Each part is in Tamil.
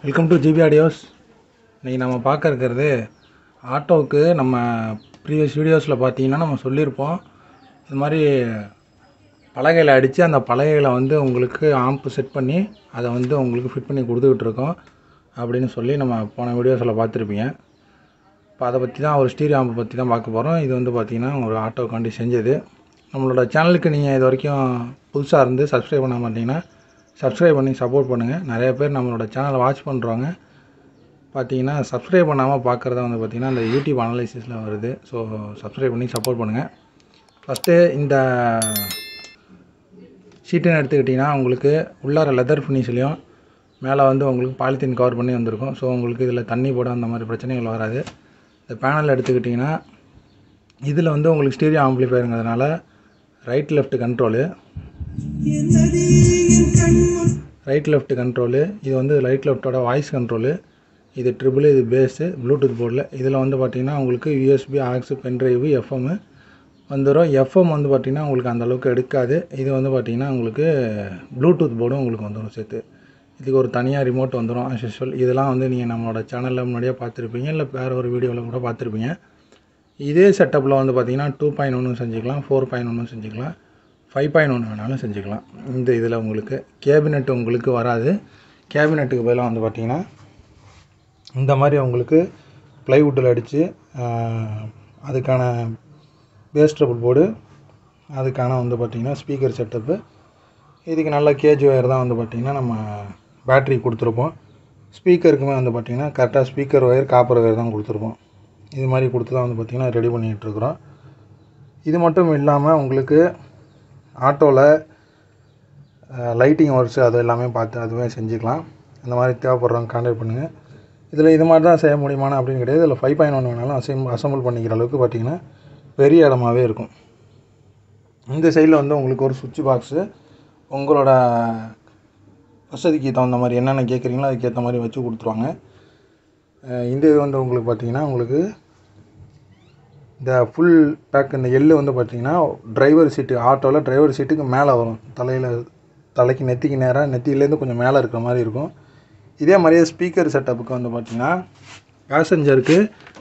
வெல்கம் டு ஜிபி ஆடியோஸ் இன்றைக்கி நம்ம பார்க்க இருக்கிறது ஆட்டோவுக்கு நம்ம ப்ரீவியஸ் வீடியோஸில் பார்த்தீங்கன்னா நம்ம சொல்லியிருப்போம் இது மாதிரி பலகையில் அடித்து அந்த பலகையில் வந்து உங்களுக்கு ஆம்ப்பு செட் பண்ணி அதை வந்து உங்களுக்கு ஃபிட் பண்ணி கொடுத்துக்கிட்டு இருக்கோம் அப்படின்னு சொல்லி நம்ம போன வீடியோஸில் பார்த்துருப்பீங்க இப்போ அதை பற்றி தான் ஒரு ஸ்டீரியோ ஆம்பு பற்றி தான் பார்க்க போகிறோம் இது வந்து பார்த்திங்கன்னா ஒரு ஆட்டோக்காண்டி செஞ்சது நம்மளோட சேனலுக்கு நீங்கள் இது வரைக்கும் புதுசாக இருந்து சப்ஸ்கிரைப் பண்ண மாட்டீங்கன்னா சப்ஸ்கிரைப் பண்ணி சப்போர்ட் பண்ணுங்கள் நிறைய பேர் நம்மளோட சேனலை வாட்ச் பண்ணுறவங்க பார்த்தீங்கன்னா சப்ஸ்கிரைப் பண்ணாமல் பார்க்குறத வந்து பார்த்திங்கன்னா அந்த யூடியூப் அனலைசிஸில் வருது ஸோ சப்ஸ்கிரைப் பண்ணி சப்போர்ட் பண்ணுங்கள் ஃபஸ்ட்டு இந்த ஷீட்டுன்னு எடுத்துக்கிட்டிங்கன்னா உங்களுக்கு உள்ளார லெதர் ஃபினிஷ்லேயும் மேலே வந்து உங்களுக்கு பாலித்தீன் கவர் பண்ணி வந்திருக்கும் ஸோ உங்களுக்கு இதில் தண்ணி போட அந்த மாதிரி பிரச்சனைகள் வராது இந்த பேனல் எடுத்துக்கிட்டிங்கன்னா இதில் வந்து உங்களுக்கு ஸ்டீரியோ ஆம்ப்ளிஃபயருங்கிறதுனால right left control right left control இது வந்து ரைட் லெஃப்ட்டோட வாய்ஸ் கண்ட்ரோலு இது ட்ரிபிள் இது பேஸு ப்ளூடூத் போர்டில் இதில் வந்து பார்த்திங்கன்னா உங்களுக்கு யூஎஸ்பி ஆக்ஸு பென்ட்ரைவு எஃப்எம்மு வந்துடும் எஃப்எம் வந்து பார்த்திங்கன்னா உங்களுக்கு அந்த அளவுக்கு எடுக்காது இது வந்து பார்த்திங்கன்னா உங்களுக்கு ப்ளூடூத் போர்டும் உங்களுக்கு வந்துடும் சேர்த்து இதுக்கு ஒரு தனியாக ரிமோட் வந்துடும் as usual இதெல்லாம் வந்து நீங்கள் நம்மளோட சேனலில் முன்னாடியே பார்த்துருப்பீங்க இல்லை வேறு ஒரு வீடியோவில் கூட பார்த்துருப்பீங்க இதே செட்டப்பில் வந்து பார்த்திங்கன்னா டூ பாயிண்ட் ஒன்று செஞ்சுக்கலாம் ஃபோர் பாயிண்ட் ஒன்று செஞ்சுக்கலாம் ஃபைவ் பாயிண்ட் ஒன்று வேணாலும் செஞ்சுக்கலாம் இந்த இதில் உங்களுக்கு கேபினெட் உங்களுக்கு வராது கேபினெட்டுக்கு பதிலாக வந்து பார்த்திங்கன்னா இந்த மாதிரி உங்களுக்கு ப்ளைவுட்டில் அடித்து அதுக்கான பேஸ் ட்ரபிள் போர்டு அதுக்கான வந்து பார்த்திங்கன்னா ஸ்பீக்கர் செட்டப்பு இதுக்கு நல்ல கேஜ் ஒயர் தான் வந்து பார்த்திங்கன்னா நம்ம பேட்ரி கொடுத்துருப்போம் ஸ்பீக்கருக்குமே வந்து பார்த்திங்கன்னா கரெக்டாக ஸ்பீக்கர் ஒயர் காப்பர் ஒயர் தான் கொடுத்துருப்போம் இது மாதிரி கொடுத்து தான் வந்து பார்த்திங்கன்னா ரெடி பண்ணிகிட்ருக்குறோம் இது மட்டும் இல்லாமல் உங்களுக்கு ஆட்டோவில் லைட்டிங் ஒர்க்ஸ் அது எல்லாமே பார்த்து அதுவே செஞ்சுக்கலாம் இந்த மாதிரி தேவைப்படுறவங்க கான்டாக்ட் பண்ணுங்கள் இதில் இது மாதிரி தான் செய்ய முடியுமானா அப்படின்னு கிடையாது இதில் ஃபைவ் பாயிண்ட் ஒன் வேணாலும் அசெம் அசம்பிள் பண்ணிக்கிற அளவுக்கு பார்த்திங்கன்னா பெரிய இடமாவே இருக்கும் இந்த சைடில் வந்து உங்களுக்கு ஒரு சுவிட்ச் பாக்ஸு உங்களோட வசதிக்கு தகுந்த மாதிரி என்னென்ன கேட்குறீங்களோ அதுக்கு ஏற்ற மாதிரி வச்சு கொடுத்துருவாங்க அஹ் இந்த இது வந்து உங்களுக்கு பார்த்தீங்கன்னா உங்களுக்கு இந்த ஃபுல் பேக் இந்த எள்ளு வந்து பார்த்தீங்கன்னா டிரைவர் சீட்டு ஆட்டோவில் டிரைவர் சீட்டுக்கு மேலே வரும் தலையில் தலைக்கு நெத்திக்கு நேராக நெத்தியிலேருந்து கொஞ்சம் மேலே இருக்கிற மாதிரி இருக்கும் இதே மாதிரியே ஸ்பீக்கர் செட்டப்புக்கு வந்து பார்த்தீங்கன்னா பேசஞ்சருக்கு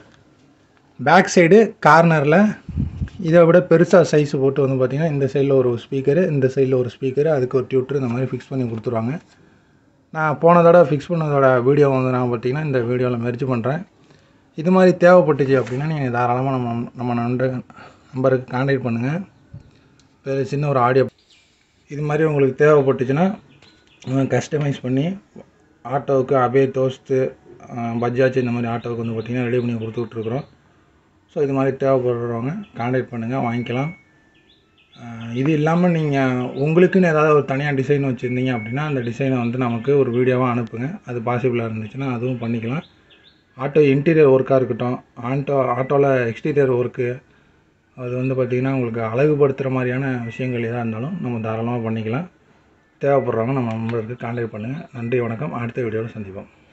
பேக் சைடு கார்னரில் இதை விட பெருசாக சைஸ் போட்டு வந்து பார்த்திங்கன்னா இந்த சைடில் ஒரு ஸ்பீக்கரு இந்த சைடில் ஒரு ஸ்பீக்கரு அதுக்கு ஒரு டியூட்ரு இந்த மாதிரி ஃபிக்ஸ் பண்ணி கொடுத்துருவாங்க நான் போன தடவை ஃபிக்ஸ் பண்ணதோட வீடியோ வந்து நான் பார்த்தீங்கன்னா இந்த வீடியோவில் மெர்ஜ் பண்ணுறேன் இது மாதிரி தேவைப்பட்டுச்சு அப்படின்னா நீங்கள் தாராளமாக நம்ம நம்ம நண்பர் நம்பருக்கு கான்டாக்ட் பண்ணுங்கள் வேறு சின்ன ஒரு ஆடியோ இது மாதிரி உங்களுக்கு தேவைப்பட்டுச்சுன்னா கஸ்டமைஸ் பண்ணி ஆட்டோவுக்கு அபே தோஸ்து பஜாஜ் இந்த மாதிரி ஆட்டோவுக்கு வந்து பார்த்திங்கன்னா ரெடி பண்ணி கொடுத்துட்ருக்குறோம் ஸோ இது மாதிரி தேவைப்படுறவங்க கான்டாக்ட் பண்ணுங்கள் வாங்கிக்கலாம் அஹ் இது இல்லாமல் நீங்கள் உங்களுக்குன்னு ஏதாவது ஒரு தனியாக டிசைன் வச்சுருந்தீங்க அப்படின்னா அந்த டிசைனை வந்து நமக்கு ஒரு வீடியோவாக அனுப்புங்க அது பாசிபிளாக இருந்துச்சுன்னா அதுவும் பண்ணிக்கலாம் ஆட்டோ இன்டீரியர் ஒர்க்காக இருக்கட்டும் ஆட்டோ ஆட்டோவில் எக்ஸ்டீரியர் ஒர்க்கு அது வந்து பார்த்திங்கன்னா உங்களுக்கு அழகுபடுத்துகிற மாதிரியான விஷயங்கள் எதாக இருந்தாலும் நம்ம தாராளமாக பண்ணிக்கலாம் தேவைப்படுறவங்க நம்ம நம்பருக்கு கான்டாக்ட் பண்ணுங்கள் நன்றி வணக்கம் அடுத்த வீடியோவில் சந்திப்போம்